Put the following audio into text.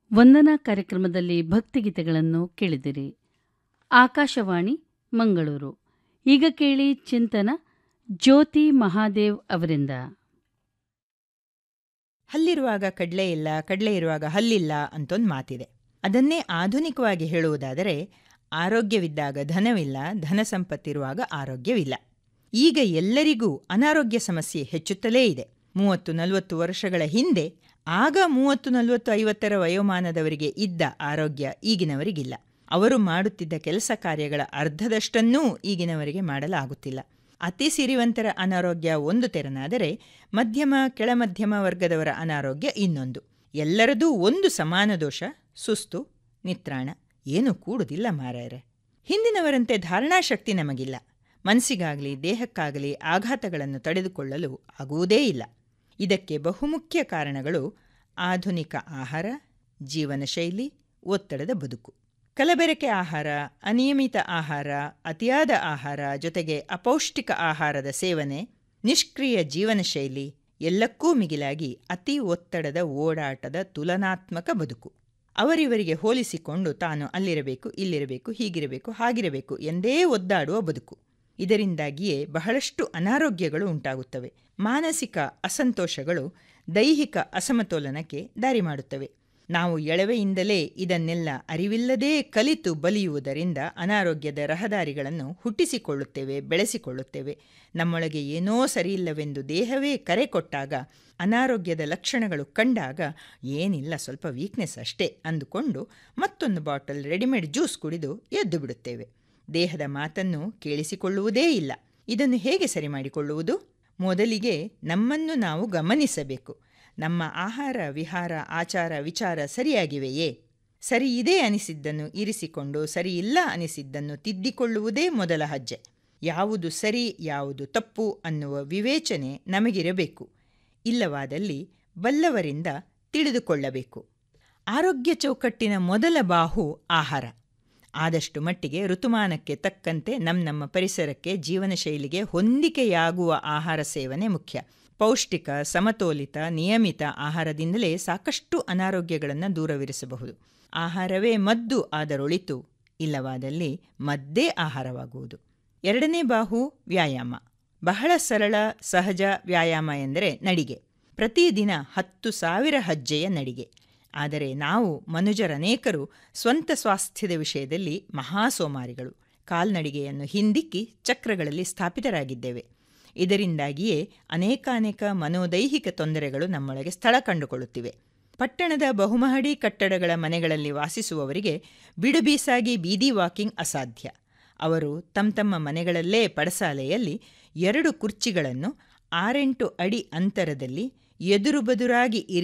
ವಂದನಾ ಕಾರ್ಯಕ್ರಮದಲ್ಲಿ ಭಕ್ತಿಗೀತೆಗಳನ್ನು ಕೇಳಿದಿರಿ ಆಕಾಶವಾಣಿ ಮಂಗಳೂರು ಈಗ ಕೇಳಿ ಚಿಂತನ ಜ್ಯೋತಿ ಮಹಾದೇವ್ ಅವರಿಂದ ಹಲ್ಲಿರುವಾಗ ಕಡಲೆ ಇಲ್ಲ ಕಡಲೆ ಇರುವಾಗ ಹಲ್ಲಿಲ್ಲ ಅಂತೊಂದು ಮಾತಿದೆ ಅದನ್ನೇ ಆಧುನಿಕವಾಗಿ ಹೇಳುವುದಾದರೆ ಆರೋಗ್ಯವಿದ್ದಾಗ ಧನವಿಲ್ಲ ಧನ ಸಂಪತ್ತಿರುವಾಗ ಆರೋಗ್ಯವಿಲ್ಲ ಈಗ ಎಲ್ಲರಿಗೂ ಅನಾರೋಗ್ಯ ಸಮಸ್ಯೆ ಹೆಚ್ಚುತ್ತಲೇ ಇದೆ ಮೂವತ್ತು ನಲವತ್ತು ವರ್ಷಗಳ ಹಿಂದೆ ಆಗ ಮೂವತ್ತು ನಲವತ್ತು ಐವತ್ತರ ವಯೋಮಾನದವರಿಗೆ ಇದ್ದ ಆರೋಗ್ಯ ಈಗಿನವರಿಗಿಲ್ಲ ಅವರು ಮಾಡುತ್ತಿದ್ದ ಕೆಲಸ ಕಾರ್ಯಗಳ ಅರ್ಧದಷ್ಟನ್ನೂ ಈಗಿನವರಿಗೆ ಮಾಡಲಾಗುತ್ತಿಲ್ಲ ಅತಿ ಸಿರಿವಂತರ ಅನಾರೋಗ್ಯ ಒಂದು ತೆರನಾದರೆ ಮಧ್ಯಮ ಕೆಳಮಧ್ಯಮ ವರ್ಗದವರ ಅನಾರೋಗ್ಯ ಇನ್ನೊಂದು ಎಲ್ಲರದೂ ಒಂದು ಸಮಾನ ದೋಷ ಸುಸ್ತು ನಿತ್ರಾಣ ಏನೂ ಕೂಡುವುದಿಲ್ಲ ಮಾರಾಯರೆ ಹಿಂದಿನವರಂತೆ ಧಾರಣಾಶಕ್ತಿ ನಮಗಿಲ್ಲ ಮನಸ್ಸಿಗಾಗಲಿ ದೇಹಕ್ಕಾಗಲಿ ಆಘಾತಗಳನ್ನು ತಡೆದುಕೊಳ್ಳಲು ಆಗುವುದೇ ಇಲ್ಲ ಇದಕ್ಕೆ ಬಹುಮುಖ್ಯ ಕಾರಣಗಳು ಆಧುನಿಕ ಆಹಾರ ಜೀವನ ಶೈಲಿ ಒತ್ತಡದ ಬದುಕು ಕಲಬೆರಕೆ ಆಹಾರ ಅನಿಯಮಿತ ಆಹಾರ ಅತಿಯಾದ ಆಹಾರ ಜೊತೆಗೆ ಅಪೌಷ್ಟಿಕ ಆಹಾರದ ಸೇವನೆ ನಿಷ್ಕ್ರಿಯ ಜೀವನ ಶೈಲಿ ಎಲ್ಲಕ್ಕೂ ಮಿಗಿಲಾಗಿ ಅತಿ ಒತ್ತಡದ ಓಡಾಟದ ತುಲನಾತ್ಮಕ ಬದುಕು ಅವರಿವರಿಗೆ ಹೋಲಿಸಿಕೊಂಡು ತಾನು ಅಲ್ಲಿರಬೇಕು ಇಲ್ಲಿರಬೇಕು ಹೀಗಿರಬೇಕು ಹಾಗಿರಬೇಕು ಎಂದೇ ಒದ್ದಾಡುವ ಬದುಕು ಇದರಿಂದಾಗಿಯೇ ಬಹಳಷ್ಟು ಅನಾರೋಗ್ಯಗಳು ಉಂಟಾಗುತ್ತವೆ ಮಾನಸಿಕ ಅಸಂತೋಷಗಳು ದೈಹಿಕ ಅಸಮತೋಲನಕ್ಕೆ ದಾರಿ ಮಾಡುತ್ತವೆ ನಾವು ಎಳವೆಯಿಂದಲೇ ಇದನ್ನೆಲ್ಲ ಅರಿವಿಲ್ಲದೇ ಕಲಿತು ಬಲಿಯುವುದರಿಂದ ಅನಾರೋಗ್ಯದ ರಹದಾರಿಗಳನ್ನು ಹುಟ್ಟಿಸಿಕೊಳ್ಳುತ್ತೇವೆ ಬೆಳೆಸಿಕೊಳ್ಳುತ್ತೇವೆ ನಮ್ಮೊಳಗೆ ಏನೋ ಸರಿಯಿಲ್ಲವೆಂದು ದೇಹವೇ ಕರೆ ಕೊಟ್ಟಾಗ ಅನಾರೋಗ್ಯದ ಲಕ್ಷಣಗಳು ಕಂಡಾಗ ಏನಿಲ್ಲ ಸ್ವಲ್ಪ ವೀಕ್ನೆಸ್ ಅಷ್ಟೇ ಅಂದುಕೊಂಡು ಮತ್ತೊಂದು ಬಾಟಲ್ ರೆಡಿಮೇಡ್ ಜ್ಯೂಸ್ ಕುಡಿದು ಎದ್ದು ಬಿಡುತ್ತೇವೆ ದೇಹದ ಮಾತನ್ನು ಕೇಳಿಸಿಕೊಳ್ಳುವುದೇ ಇಲ್ಲ ಇದನ್ನು ಹೇಗೆ ಸರಿ ಮಾಡಿಕೊಳ್ಳುವುದು ಮೊದಲಿಗೆ ನಮ್ಮನ್ನು ನಾವು ಗಮನಿಸಬೇಕು ನಮ್ಮ ಆಹಾರ ವಿಹಾರ ಆಚಾರ ವಿಚಾರ ಸರಿಯಾಗಿವೆಯೇ ಸರಿ ಇದೆ ಅನಿಸಿದ್ದನ್ನು ಇರಿಸಿಕೊಂಡು ಸರಿ ಇಲ್ಲ ಅನಿಸಿದ್ದನ್ನು ತಿದ್ದಿಕೊಳ್ಳುವುದೇ ಮೊದಲ ಹೆಜ್ಜೆ ಯಾವುದು ಸರಿ ಯಾವುದು ತಪ್ಪು ಅನ್ನುವ ವಿವೇಚನೆ ನಮಗಿರಬೇಕು ಇಲ್ಲವಾದಲ್ಲಿ ಬಲ್ಲವರಿಂದ ತಿಳಿದುಕೊಳ್ಳಬೇಕು ಆರೋಗ್ಯ ಚೌಕಟ್ಟಿನ ಮೊದಲ ಬಾಹು ಆಹಾರ ಆದಷ್ಟು ಮಟ್ಟಿಗೆ ಋತುಮಾನಕ್ಕೆ ತಕ್ಕಂತೆ ನಮ್ಮ ನಮ್ಮ ಪರಿಸರಕ್ಕೆ ಜೀವನ ಶೈಲಿಗೆ ಹೊಂದಿಕೆಯಾಗುವ ಆಹಾರ ಸೇವನೆ ಮುಖ್ಯ ಪೌಷ್ಟಿಕ ಸಮತೋಲಿತ ನಿಯಮಿತ ಆಹಾರದಿಂದಲೇ ಸಾಕಷ್ಟು ಅನಾರೋಗ್ಯಗಳನ್ನು ದೂರವಿರಿಸಬಹುದು ಆಹಾರವೇ ಮದ್ದು ಆದರೊಳಿತು ಇಲ್ಲವಾದಲ್ಲಿ ಮದ್ದೇ ಆಹಾರವಾಗುವುದು ಎರಡನೇ ಬಾಹು ವ್ಯಾಯಾಮ ಬಹಳ ಸರಳ ಸಹಜ ವ್ಯಾಯಾಮ ಎಂದರೆ ನಡಿಗೆ ಪ್ರತಿದಿನ ಹತ್ತು ಸಾವಿರ ಹೆಜ್ಜೆಯ ನಡಿಗೆ ಆದರೆ ನಾವು ಮನುಜರನೇಕರು ಸ್ವಂತ ಸ್ವಾಸ್ಥ್ಯದ ವಿಷಯದಲ್ಲಿ ಮಹಾಸೋಮಾರಿಗಳು ಕಾಲ್ನಡಿಗೆಯನ್ನು ಹಿಂದಿಕ್ಕಿ ಚಕ್ರಗಳಲ್ಲಿ ಸ್ಥಾಪಿತರಾಗಿದ್ದೇವೆ ಇದರಿಂದಾಗಿಯೇ ಅನೇಕಾನೇಕ ಮನೋದೈಹಿಕ ತೊಂದರೆಗಳು ನಮ್ಮೊಳಗೆ ಸ್ಥಳ ಕಂಡುಕೊಳ್ಳುತ್ತಿವೆ ಪಟ್ಟಣದ ಬಹುಮಹಡಿ ಕಟ್ಟಡಗಳ ಮನೆಗಳಲ್ಲಿ ವಾಸಿಸುವವರಿಗೆ ಬಿಡುಬೀಸಾಗಿ ಬೀದಿ ವಾಕಿಂಗ್ ಅಸಾಧ್ಯ ಅವರು ತಮ್ಮ ತಮ್ಮ ಮನೆಗಳಲ್ಲೇ ಪಡಸಾಲೆಯಲ್ಲಿ ಎರಡು ಕುರ್ಚಿಗಳನ್ನು ಆರೆಂಟು ಅಡಿ ಅಂತರದಲ್ಲಿ ಎದುರು ಬದುರಾಗಿ